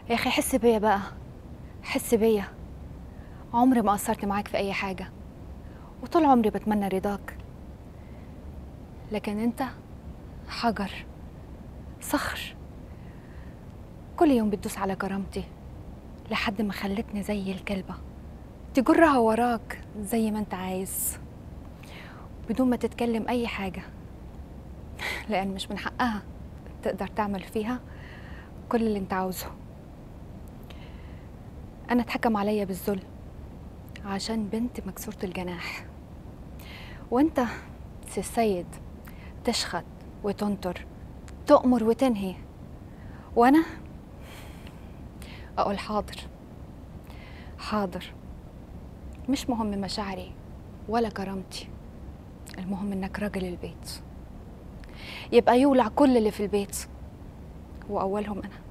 يا اخي حس بيا بقى حس بيا عمري ما قصرت معاك في اي حاجه وطول عمري بتمنى رضاك لكن انت حجر صخر كل يوم بتدوس على كرامتي لحد ما خلتني زي الكلبه تجرها وراك زي ما انت عايز بدون ما تتكلم اي حاجه لان مش من حقها تقدر تعمل فيها كل اللي انت عاوزه انا اتحكم عليا بالذل عشان بنت مكسورة الجناح وانت سي السيد تشخط وتنطر تؤمر وتنهي وانا اقول حاضر حاضر مش مهم مشاعري ولا كرامتي المهم انك راجل البيت يبقى يولع كل اللي في البيت واولهم انا